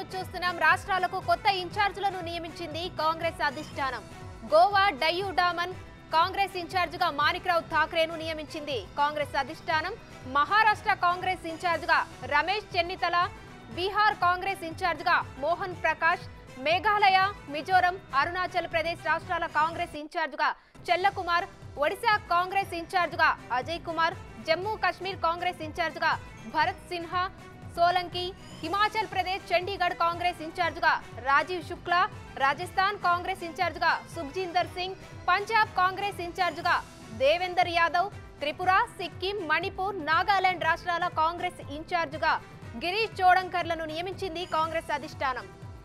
చూస్తున్నాం రాష్ట్రాలకు కొత్త ఇన్ఛార్జీలను నియమించింది కాంగ్రెస్ అధిష్టానం గోవా డయ్యూ డామన్ కాంగ్రెస్ ఇన్ఛార్జిగా మాణిక్రావు ఠాక్రేను నియమించింది కాంగ్రెస్ అధిష్టానం మహారాష్ట్ర కాంగ్రెస్ ఇన్ఛార్జిగా రమేష్ చెన్నితల బీహార్ కాంగ్రెస్ ఇన్ఛార్జిగా మోహన్ ప్రకాష్ మేఘాలయ మిజోరం అరుణాచల్ ప్రదేశ్ రాష్ట్రాల కాంగ్రెస్ ఇన్ఛార్జిగా చెల్లకుమార్ ఒడిశా కాంగ్రెస్ ఇన్ఛార్జిగా అజయ్ కుమార్ జమ్మూ కాశ్మీర్ కాంగ్రెస్ ఇన్ఛార్జిగా భరత్ సిన్హా సోలంకి హిమాచల్ ప్రదేశ్ చండీగఢ్ కాంగ్రెస్ ఇన్ఛార్జిగా రాజీవ్ శుక్లా రాజస్థాన్ కాంగ్రెస్ ఇన్ఛార్జిగా సుఖ్జీందర్ సింగ్ పంజాబ్ కాంగ్రెస్ ఇన్ఛార్జిగా దేవేందర్ యాదవ్ త్రిపుర సిక్కిం మణిపూర్ నాగాలాండ్ రాష్ట్రాల కాంగ్రెస్ ఇన్ఛార్జిగా గిరీష్ చోడంకర్లను నియమించింది కాంగ్రెస్ అధిష్టానం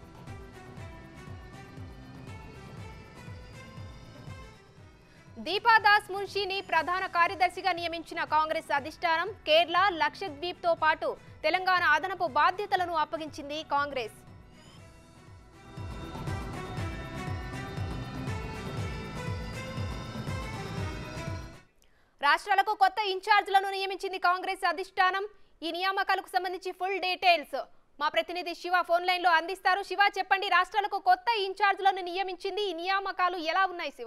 దీపాదాస్ మున్షిని ప్రధాన కార్యదర్శిగా నియమించిన కాంగ్రెస్ అధిష్టానం కేరళ లక్షద్వీప్ తో పాటు తెలంగాణ అదనపు బాధ్యతలను అప్పగించింది కాంగ్రెస్ రాష్ట్రాలకు కొత్త ఇన్ఛార్జీలను నియమించింది కాంగ్రెస్ అధిష్టానం ఈ నియామకాలకు సంబంధించి ఫుల్ డీటెయిల్స్ మా ప్రతినిధి శివ ఫోన్ లైన్ లో అందిస్తారు శివ చెప్పండి రాష్ట్రాలకు కొత్త ఇన్ఛార్జీలను నియమించింది ఈ నియామకాలు ఎలా ఉన్నాయి శివ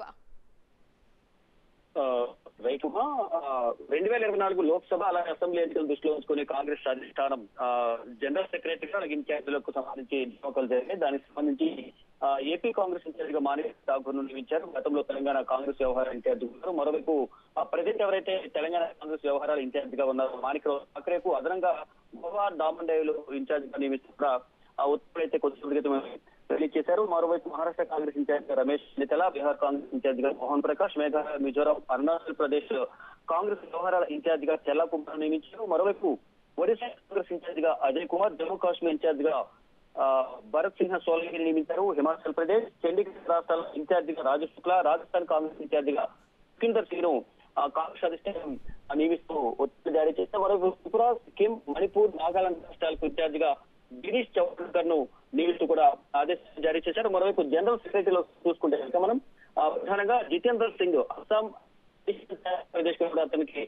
రైతుగా రెండు వేల ఇరవై నాలుగు లోక్సభ అలాగే అసెంబ్లీ ఎన్నికలు దృష్టిలో ఉంచుకుని కాంగ్రెస్ అధిష్టానం ఆ, జనరల్ సెక్రటరీగా అలాగే ఇన్ఛార్జీలకు సంబంధించి నియామకాలు జరిగాయి దానికి సంబంధించి ఆ, ఏపీ కాంగ్రెస్ ఇన్ఛార్జ్ గా మాణిక్ ఠాకూర్ ను నియమించారు గతంలో తెలంగాణ కాంగ్రెస్ వ్యవహార ఇన్ఛార్జ్ ఉన్నారు మరోవైపు ఆ ప్రజెంట్ ఎవరైతే తెలంగాణ కాంగ్రెస్ వ్యవహారాల ఇన్ఛార్జ్ గా ఉన్నారో మాణిక్రావు ఠాకరేకు అదనంగా గోవా డామన్ డైవ్లు ఇన్ఛార్జ్ గా నియమిస్తూ కూడా ఆ ఉత్తర్వులు అయితే కొద్ది క్రితం రిలీజ్ చేశారు మరోవైపు మహారాష్ట్ర కాంగ్రెస్ ఇన్ఛార్జ్ గా రమేష్ నితల బీహార్ కాంగ్రెస్ ఇన్ఛార్జ్ గా మోహన్ ప్రకాష్ మేఘాలయ మిజోరాం అరుణాచల్ ప్రదేశ్ కాంగ్రెస్ వ్యవహారాల ఇన్ఛార్జ్ గా చెల్లా కుమార్ నియమించారు మరోవైపు ఒడిశా కాంగ్రెస్ ఇన్ఛార్జ్ గా అజయ్ కుమార్ జమ్మూ కాశ్మీర్ ఇన్ఛార్జ్ గా ఆ, భరత్ సింహ సోలంకి నియమించారు హిమాచల్ ప్రదేశ్ చండీగఢ్ రాష్ట్రాల ఇన్ఛార్జ్ గా రాజు శుక్లా రాజస్థాన్ కాంగ్రెస్ ఇన్ఛార్జ్ గా సుఖీందర్ సింగ్ ను ఆ, కాంగ్రెస్ అధిష్టానం నియమిస్తూ ఒత్తిడి జారీ చేస్తే మరోవైపు త్రిపుర సిక్కిం మణిపూర్ నాగాలాండ్ రాష్ట్రాలకు ఇన్ఛార్జ్ గా గిరీష్ చౌకర్ ను నియమిస్తూ కూడా ఆదేశాలు జారీ చేశారు మరోవైపు జనరల్ సెక్రటరీలో చూసుకుంటే కనుక మనం ఆ, ప్రధానంగా జితేందర్ సింగ్ అస్సాం ప్రదేశ్ కూడా అతనికి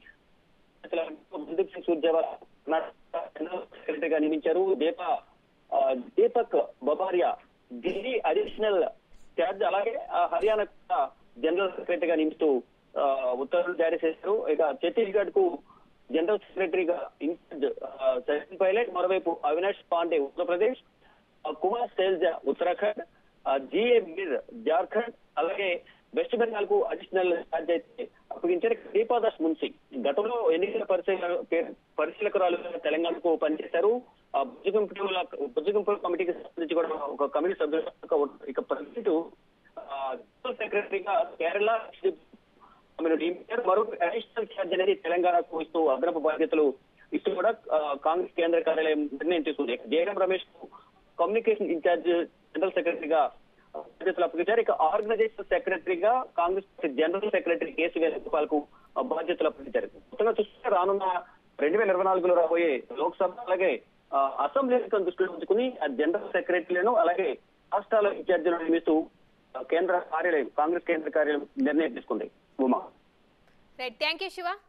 బందీప్ సింగ్ సూర్జేవాలా కర్ణాటక జనరల్ సెక్రటరీగా నియమించారు దీప ఆ, దీపక్ బబారియా ఢిల్లీ అడిషనల్ చార్జ్ అలాగే ఆ, హర్యానా కూడా జనరల్ సెక్రటరీగా నియమిస్తూ ఆ, ఉత్తర్వులు జారీ చేశారు ఇక ఛత్తీస్గఢ్ కు జనరల్ సెక్రటరీగా ఇన్ఛార్జ్ ఆ, సచిన్ పైలట్ మరోవైపు అవినాష్ పాండే ఉత్తరప్రదేశ్ ఆ, కుమార్ శైలజ ఉత్తరాఖండ్ ఆ, జిఏ మీర్ జార్ఖండ్ అలాగే వెస్ట్ బెంగాల్ కు అడిషనల్ ఛార్జ్ అయితే అప్పగించారు ఇక దీపాదాస్ మున్సి గతంలో ఎన్నికల పరిశీలన పరిశీలకురాలుగా తెలంగాణకు పనిచేశారు ఆ బుజ్జిగింపుల బుజ్జిగింపుల కమిటీకి సంబంధించి కూడా ఒక కమిటీ సభ్యులు ఇక ప్రజెంట్ జనరల్ సెక్రటరీగా కేరళ ఆమెను నియమించారు మరొక అడిషనల్ ఛార్జ్ అనేది తెలంగాణకు ఇస్తూ అదనపు బాధ్యతలు ఇస్తూ కూడా ఆ, కాంగ్రెస్ కేంద్ర కార్యాలయం నిర్ణయం తీసుకుంది జయరాం రమేష్ కు కమ్యూనికేషన్ ఇన్ఛార్జ్ జనరల్ సెక్రటరీగా బాధ్యతలు అప్పగించారు ఇక ఆర్గనైజేషన్ సెక్రటరీగా Congress party general secretary K C Venugopal కు బాధ్యతలు అప్పగించారు మొత్తంగా చూస్తే రానున్న రెండు వేల ఇరవై నాలుగులో రాబోయే లోక్సభ అలాగే ఆ, అసెంబ్లీ ఎన్నికలను దృష్టిలో ఉంచుకుని ఆ జనరల్ సెక్రటరీలను అలాగే రాష్ట్రాల ఇన్ఛార్జీలను నియమిస్తూ ఆ, కేంద్ర కార్యాలయం కాంగ్రెస్ కేంద్ర కార్యాలయం నిర్ణయం తీసుకుంది Uma right thank you Shiva